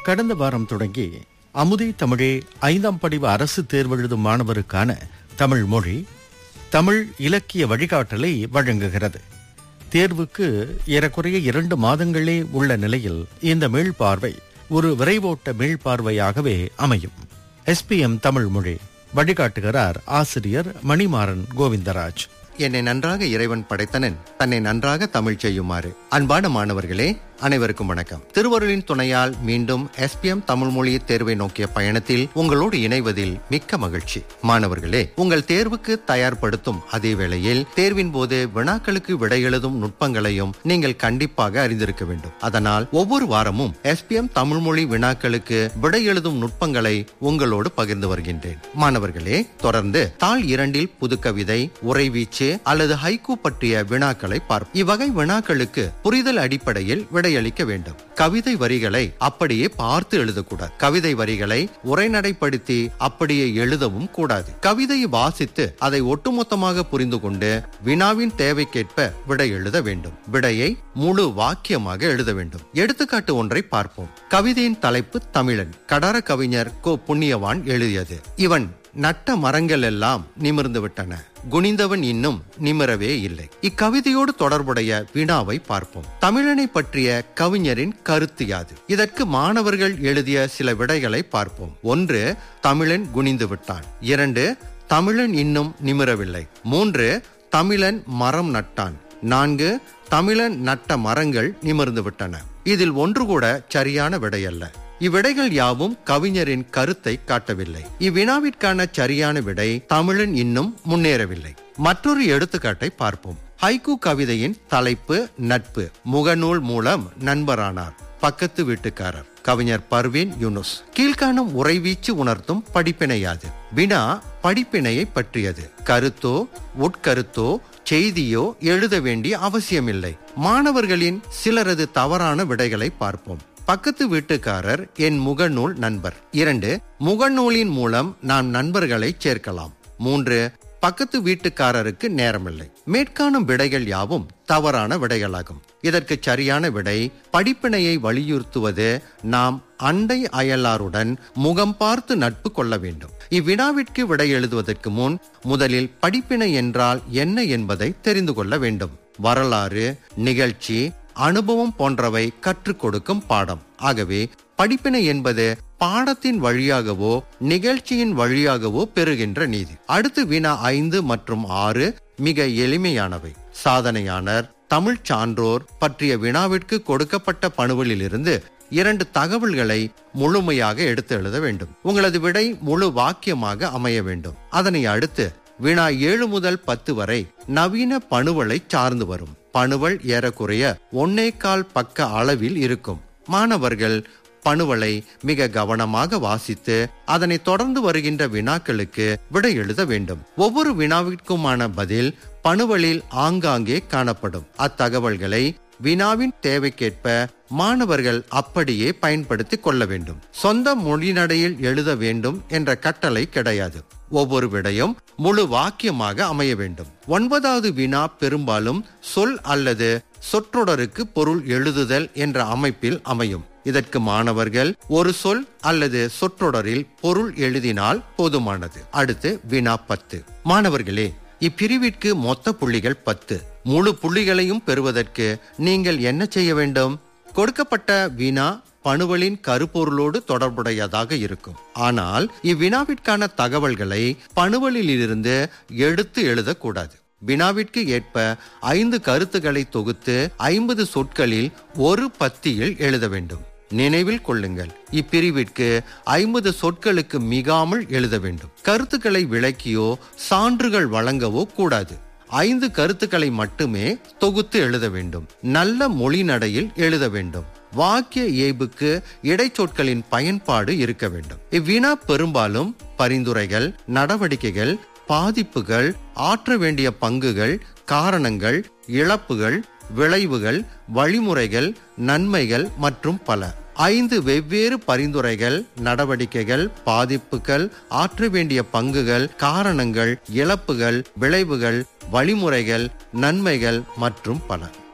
கடந்த வாரம் தொடங்கி அமுதே தமிழே ஐந்தாம் படிவ அரசு தேர்வெழுதும் மாணவருக்கான தமிழ் மொழி தமிழ் இலக்கிய வழிகாட்டலை வழங்குகிறது தேர்வுக்கு ஏறக்குறைய இரண்டு மாதங்களே உள்ள நிலையில் இந்த மீள்பார்வை ஒரு விரைவோட்ட மீள்பார்வையாகவே அமையும் எஸ்பிஎம் தமிழ் மொழி வழிகாட்டுகிறார் ஆசிரியர் மணிமாறன் கோவிந்தராஜ் என்னை நன்றாக இறைவன் படைத்தனன் தன்னை நன்றாக தமிழ் செய்யுமாறு அன்பான மாணவர்களே அனைவருக்கும் வணக்கம் திருவருளின் துணையால் மீண்டும் எஸ்பிஎம் தமிழ் மொழி தேர்வை நோக்கிய பயணத்தில் உங்களோடு இணைவதில் மிக்க மகிழ்ச்சி மாணவர்களே உங்கள் தேர்வுக்கு தயார்படுத்தும் அதே வேளையில் தேர்வின் போது வினாக்களுக்கு விடை எழுதும் நுட்பங்களையும் நீங்கள் கண்டிப்பாக அறிந்திருக்க வேண்டும் அதனால் ஒவ்வொரு வாரமும் எஸ்பிஎம் தமிழ் மொழி வினாக்களுக்கு விடை எழுதும் நுட்பங்களை உங்களோடு பகிர்ந்து வருகின்றேன் மாணவர்களே தொடர்ந்து தாள் இரண்டில் புதுக்கவிதை உறைவீச்சு அல்லது ஹைக்கூ பற்றிய வினாக்களை பார்ப்போம் இவ்வகை வினாக்களுக்கு புரிதல் அடிப்படையில் விடையளிக்க வேண்டும் கவிதை வரிகளை அப்படியே பார்த்து எழுதக்கூடாது கவிதை வரிகளை உரைநடைப்படுத்தி அப்படியே எழுதவும் கூடாது கவிதையை வாசித்து அதை ஒட்டுமொத்தமாக புரிந்து கொண்டு வினாவின் தேவைக்கேற்ப விடை எழுத வேண்டும் விடையை முழு வாக்கியமாக எழுத வேண்டும் எடுத்துக்காட்டு ஒன்றை பார்ப்போம் கவிதையின் தலைப்பு தமிழன் கடர கவிஞர் கோ புண்ணியவான் எழுதியது இவன் நட்ட மரங்கள் எல்லாம் நிமிர்ந்து விட்டன குனிந்தவன் இன்னும் நிமிரவே இல்லை இக்கவிதையோடு தொடர்புடைய வினாவை பார்ப்போம் தமிழனை பற்றிய கவிஞரின் கருத்து யாது இதற்கு மாணவர்கள் எழுதிய சில விடைகளை பார்ப்போம் ஒன்று தமிழன் குனிந்து விட்டான் இரண்டு தமிழன் இன்னும் நிமிரவில்லை மூன்று தமிழன் மரம் நட்டான் நான்கு தமிழன் நட்ட மரங்கள் நிமிர்ந்து விட்டன இதில் ஒன்று கூட சரியான விடையல்ல இவ்விடைகள் யாவும் கவிஞரின் கருத்தை காட்டவில்லை இவ்வினாவிற்கான சரியான விடை தமிழன் இன்னும் முன்னேறவில்லை மற்றொரு எடுத்துக்காட்டை பார்ப்போம் ஹைக்கூ கவிதையின் தலைப்பு நட்பு முகநூல் மூலம் நண்பரானார் பக்கத்து வீட்டுக்காரர் கவிஞர் பர்வீன் யூனுஸ் கீழ்காணும் உறைவீச்சு உணர்த்தும் படிப்பினையாது வினா படிப்பினையை பற்றியது கருத்தோ உட்கருத்தோ செய்தியோ எழுத வேண்டிய அவசியமில்லை மாணவர்களின் சிலரது தவறான விடைகளை பார்ப்போம் பக்கத்து வீட்டுக்காரர் என் முகநூல் நண்பர் இரண்டு முகநூலின் மூலம் நாம் நண்பர்களை சேர்க்கலாம் மூன்று பக்கத்து வீட்டுக்காரருக்கு நேரமில்லை மேற்காணும் விடைகள் யாவும் தவறான விடைகளாகும் இதற்கு சரியான விடை படிப்பினையை வலியுறுத்துவது நாம் அண்டை அயலாருடன் முகம் பார்த்து நட்பு கொள்ள வேண்டும் இவ்வினாவிற்கு விடை எழுதுவதற்கு முன் முதலில் படிப்பினை என்றால் என்ன என்பதை தெரிந்து கொள்ள வேண்டும் வரலாறு நிகழ்ச்சி அனுபவம் போன்றவை கற்றுக் கொடுக்கும் பாடம் ஆகவே படிப்பினை என்பது பாடத்தின் வழியாகவோ நிகழ்ச்சியின் வழியாகவோ பெறுகின்ற நீதி அடுத்து வினா ஐந்து மற்றும் ஆறு மிக எளிமையானவை சாதனையாளர் தமிழ் சான்றோர் பற்றிய வினாவிற்கு கொடுக்கப்பட்ட பணுவலில் இருந்து இரண்டு தகவல்களை முழுமையாக எடுத்து எழுத வேண்டும் உங்களது விடை முழு வாக்கியமாக அமைய வேண்டும் அதனை அடுத்து வினா ஏழு முதல் பத்து வரை நவீன பணுவலை சார்ந்து வரும் பணுவல் ஏறக்குறைய ஒன்னே கால் பக்க அளவில் இருக்கும் மாணவர்கள் பணுவலை மிக கவனமாக வாசித்து அதனை தொடர்ந்து வருகின்ற வினாக்களுக்கு விடை எழுத வேண்டும் ஒவ்வொரு வினாவிற்குமான பதில் பணுவலில் ஆங்காங்கே காணப்படும் அத்தகவல்களை வினாவின் தேவைக்கேற்ப மாணவர்கள் அப்படியே பயன்படுத்தி கொள்ள வேண்டும் சொந்த மொழிநடையில் எழுத வேண்டும் என்ற கட்டளை கிடையாது ஒவ்வொரு விடையும் முழு வாக்கியமாக அமைய வேண்டும் ஒன்பதாவது வினா பெரும்பாலும் சொல் அல்லது சொற்றொடருக்கு பொருள் எழுதுதல் என்ற அமைப்பில் அமையும் இதற்கு மாணவர்கள் ஒரு சொல் அல்லது சொற்றொடரில் பொருள் எழுதினால் போதுமானது அடுத்து வினா பத்து மாணவர்களே இப்பிரிவிற்கு மொத்த புள்ளிகள் பத்து முழு புள்ளிகளையும் பெறுவதற்கு நீங்கள் என்ன செய்ய வேண்டும் கொடுக்கப்பட்ட வினா பணுவலின் கருப்பொருளோடு தொடர்புடையதாக இருக்கும் ஆனால் இவ்வினாவிற்கான தகவல்களை பணுவலிலிருந்து எடுத்து எழுதக்கூடாது வினாவிற்கு ஏற்ப ஐந்து கருத்துக்களை தொகுத்து ஐம்பது சொற்களில் ஒரு பத்தியில் எழுத வேண்டும் நினைவில் கொள்ளுங்கள் இப்பிரிவிற்கு ஐம்பது சொற்களுக்கு மிகாமல் எழுத வேண்டும் கருத்துக்களை விளக்கியோ சான்றுகள் வழங்கவோ கூடாது ஐந்து கருத்துக்களை மட்டுமே தொகுத்து எழுத வேண்டும் நல்ல மொழி நடையில் எழுத வேண்டும் வாக்கிய ஏய்புக்கு இடைச்சொற்களின் பயன்பாடு இருக்க வேண்டும் இவ்வினா பெரும்பாலும் பரிந்துரைகள் நடவடிக்கைகள் பாதிப்புகள் ஆற்ற வேண்டிய பங்குகள் காரணங்கள் இழப்புகள் விளைவுகள் வழிமுறைகள் நன்மைகள் மற்றும் பல ஐந்து வெவ்வேறு பரிந்துரைகள் நடவடிக்கைகள் பாதிப்புகள் ஆற்ற வேண்டிய பங்குகள் காரணங்கள் இழப்புகள் விளைவுகள் வழிமுறைகள் நன்மைகள் மற்றும் பல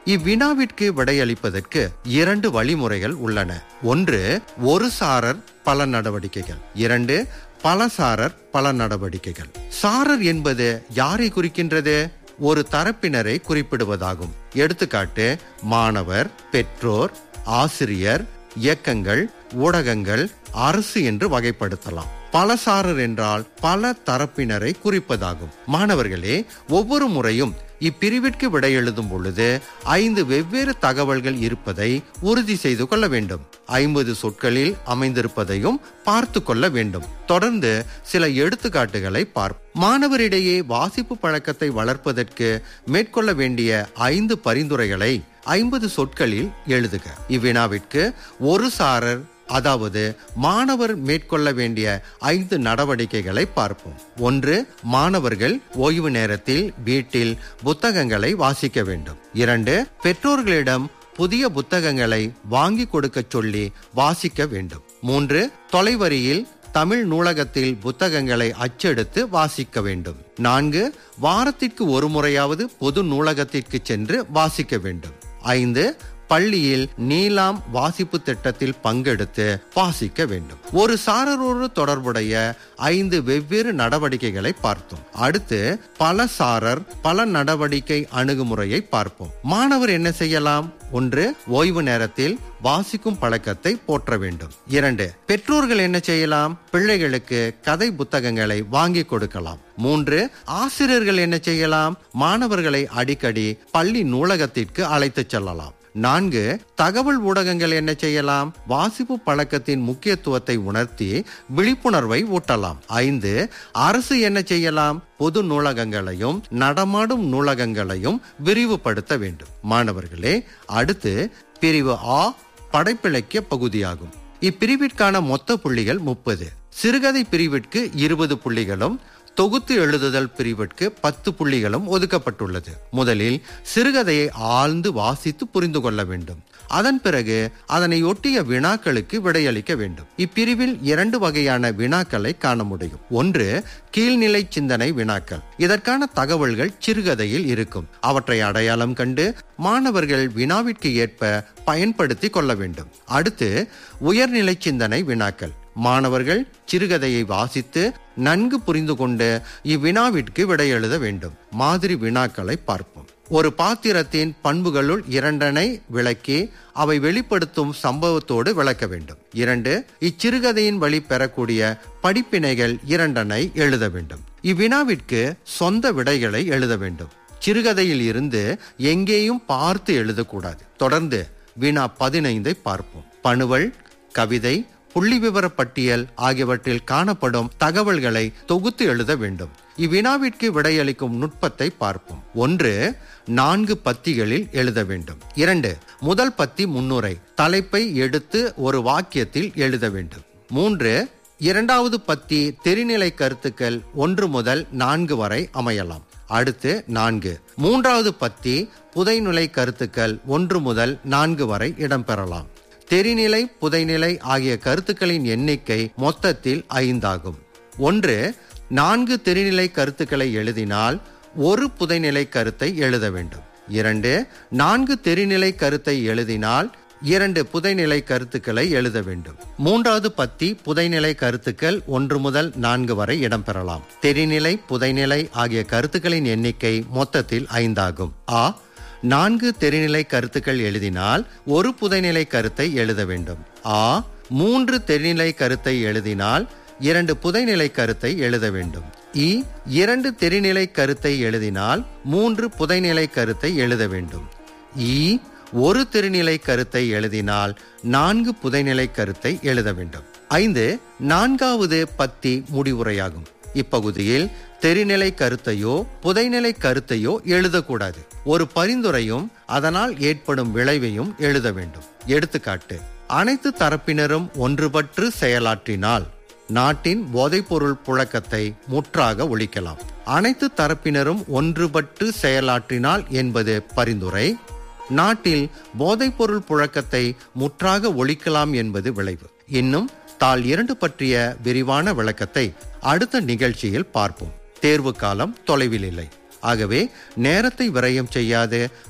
இவ்வினாவிற்கு விடையளிப்பதற்கு இரண்டு வழிமுறைகள் உள்ளன ஒன்று ஒரு சாரர் பல நடவடிக்கைகள் இரண்டு பலசாரர் பல நடவடிக்கைகள் சாரர் என்பது யாரை குறிக்கின்றது ஒரு தரப்பினரை குறிப்பிடுவதாகும் எடுத்துக்காட்டு மாணவர் பெற்றோர் ஆசிரியர் இயக்கங்கள் ஊடகங்கள் அரசு என்று வகைப்படுத்தலாம் பலசாரர் என்றால் பல தரப்பினரை குறிப்பதாகும் மாணவர்களே ஒவ்வொரு முறையும் இப்பிரிவிற்கு விடை எழுதும் பொழுது ஐந்து வெவ்வேறு தகவல்கள் இருப்பதை உறுதி செய்து கொள்ள வேண்டும் ஐம்பது சொற்களில் அமைந்திருப்பதையும் பார்த்து கொள்ள வேண்டும் தொடர்ந்து சில எடுத்துக்காட்டுகளை பார்ப்போம் மாணவரிடையே வாசிப்பு பழக்கத்தை வளர்ப்பதற்கு மேற்கொள்ள வேண்டிய ஐந்து பரிந்துரைகளை ஐம்பது சொற்களில் எழுதுக இவ்வினாவிற்கு ஒரு சாரர் அதாவது மாணவர் மேற்கொள்ள வேண்டிய ஐந்து நடவடிக்கைகளை பார்ப்போம் ஒன்று மாணவர்கள் ஓய்வு நேரத்தில் வீட்டில் புத்தகங்களை வாசிக்க வேண்டும் இரண்டு பெற்றோர்களிடம் புதிய புத்தகங்களை வாங்கி கொடுக்க சொல்லி வாசிக்க வேண்டும் மூன்று தொலைவரியில் தமிழ் நூலகத்தில் புத்தகங்களை அச்செடுத்து வாசிக்க வேண்டும் நான்கு வாரத்திற்கு ஒரு முறையாவது பொது நூலகத்திற்கு சென்று வாசிக்க வேண்டும் ஐந்து பள்ளியில் நீலாம் வாசிப்பு திட்டத்தில் பங்கெடுத்து வாசிக்க வேண்டும் ஒரு சாரரோடு தொடர்புடைய ஐந்து வெவ்வேறு நடவடிக்கைகளை பார்த்தோம் அடுத்து பல சாரர் பல நடவடிக்கை அணுகுமுறையை பார்ப்போம் மாணவர் என்ன செய்யலாம் ஒன்று ஓய்வு நேரத்தில் வாசிக்கும் பழக்கத்தை போற்ற வேண்டும் இரண்டு பெற்றோர்கள் என்ன செய்யலாம் பிள்ளைகளுக்கு கதை புத்தகங்களை வாங்கி கொடுக்கலாம் மூன்று ஆசிரியர்கள் என்ன செய்யலாம் மாணவர்களை அடிக்கடி பள்ளி நூலகத்திற்கு அழைத்துச் செல்லலாம் நான்கு தகவல் ஊடகங்கள் என்ன செய்யலாம் வாசிப்பு பழக்கத்தின் முக்கியத்துவத்தை உணர்த்தி விழிப்புணர்வை ஊட்டலாம் ஐந்து அரசு என்ன செய்யலாம் பொது நூலகங்களையும் நடமாடும் நூலகங்களையும் விரிவுபடுத்த வேண்டும் மாணவர்களே அடுத்து பிரிவு ஆ படைப்பிலக்கிய பகுதியாகும் இப்பிரிவிற்கான மொத்த புள்ளிகள் முப்பது சிறுகதை பிரிவிற்கு இருபது புள்ளிகளும் தொகுத்து எழுதுதல் பிரிவிற்கு பத்து புள்ளிகளும் ஒதுக்கப்பட்டுள்ளது முதலில் சிறுகதையை ஆழ்ந்து வாசித்து புரிந்து கொள்ள வேண்டும் அதன் பிறகு அதனை ஒட்டிய வினாக்களுக்கு விடையளிக்க வேண்டும் இப்பிரிவில் இரண்டு வகையான வினாக்களை காண முடியும் ஒன்று கீழ்நிலை சிந்தனை வினாக்கள் இதற்கான தகவல்கள் சிறுகதையில் இருக்கும் அவற்றை அடையாளம் கண்டு மாணவர்கள் வினாவிற்கு ஏற்ப பயன்படுத்தி கொள்ள வேண்டும் அடுத்து உயர்நிலை சிந்தனை வினாக்கள் மாணவர்கள் சிறுகதையை வாசித்து நன்கு புரிந்து கொண்டு இவ்வினாவிற்கு விடை எழுத வேண்டும் மாதிரி வினாக்களை பார்ப்போம் ஒரு பாத்திரத்தின் பண்புகளுள் இரண்டனை விளக்கி அவை வெளிப்படுத்தும் சம்பவத்தோடு விளக்க வேண்டும் இரண்டு இச்சிறுகதையின் வழி பெறக்கூடிய படிப்பினைகள் இரண்டனை எழுத வேண்டும் இவ்வினாவிற்கு சொந்த விடைகளை எழுத வேண்டும் சிறுகதையில் இருந்து எங்கேயும் பார்த்து எழுதக்கூடாது தொடர்ந்து வினா பதினைந்தை பார்ப்போம் பணுவல் கவிதை புள்ளி விவர பட்டியல் ஆகியவற்றில் காணப்படும் தகவல்களை தொகுத்து எழுத வேண்டும் இவ்வினாவிற்கு விடையளிக்கும் நுட்பத்தை பார்ப்போம் ஒன்று நான்கு பத்திகளில் எழுத வேண்டும் இரண்டு முதல் பத்தி முன்னுரை தலைப்பை எடுத்து ஒரு வாக்கியத்தில் எழுத வேண்டும் மூன்று இரண்டாவது பத்தி தெரிநிலை கருத்துக்கள் ஒன்று முதல் நான்கு வரை அமையலாம் அடுத்து நான்கு மூன்றாவது பத்தி புதைநிலை கருத்துக்கள் ஒன்று முதல் நான்கு வரை இடம்பெறலாம் தெரிநிலை புதைநிலை ஆகிய கருத்துக்களின் எண்ணிக்கை மொத்தத்தில் ஐந்தாகும் ஒன்று நான்கு தெரிநிலை கருத்துக்களை எழுதினால் ஒரு புதைநிலை கருத்தை எழுத வேண்டும் இரண்டு நான்கு தெரிநிலை கருத்தை எழுதினால் இரண்டு புதைநிலை கருத்துக்களை எழுத வேண்டும் மூன்றாவது பத்தி புதைநிலை கருத்துக்கள் ஒன்று முதல் நான்கு வரை இடம்பெறலாம் தெரிநிலை புதைநிலை ஆகிய கருத்துக்களின் எண்ணிக்கை மொத்தத்தில் ஐந்தாகும் ஆ நான்கு தெரிநிலை கருத்துக்கள் எழுதினால் ஒரு புதைநிலை கருத்தை எழுத வேண்டும் ஆ மூன்று தெரிநிலை கருத்தை எழுதினால் இரண்டு புதைநிலை கருத்தை எழுத வேண்டும் இ இரண்டு தெரிநிலை கருத்தை எழுதினால் மூன்று புதைநிலை கருத்தை எழுத வேண்டும் இ ஒரு திருநிலை கருத்தை எழுதினால் நான்கு புதைநிலை கருத்தை எழுத வேண்டும் ஐந்து நான்காவது பத்தி முடிவுரையாகும் இப்பகுதியில் தெரிநிலை கருத்தையோ புதைநிலை கருத்தையோ எழுதக்கூடாது ஒரு பரிந்துரையும் அதனால் ஏற்படும் விளைவையும் எழுத வேண்டும் எடுத்துக்காட்டு அனைத்து தரப்பினரும் ஒன்றுபட்டு செயலாற்றினால் நாட்டின் போதைப்பொருள் புழக்கத்தை முற்றாக ஒழிக்கலாம் அனைத்து தரப்பினரும் ஒன்றுபட்டு செயலாற்றினால் என்பது பரிந்துரை நாட்டில் போதைப்பொருள் புழக்கத்தை முற்றாக ஒழிக்கலாம் என்பது விளைவு இன்னும் தாள் இரண்டு பற்றிய விரிவான விளக்கத்தை அடுத்த நிகழ்ச்சியில் பார்ப்போம் தேர்வு காலம் தொலைவில் இல்லை ஆகவே நேரத்தை விரயம் செய்யாது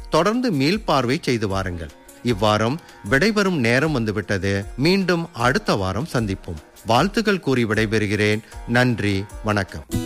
தொடர்ந்து மீள்பார்வை செய்து வாருங்கள் இவ்வாரம் விடைபெறும் நேரம் வந்துவிட்டது மீண்டும் அடுத்த வாரம் சந்திப்போம் வாழ்த்துக்கள் கூறி விடைபெறுகிறேன் நன்றி வணக்கம்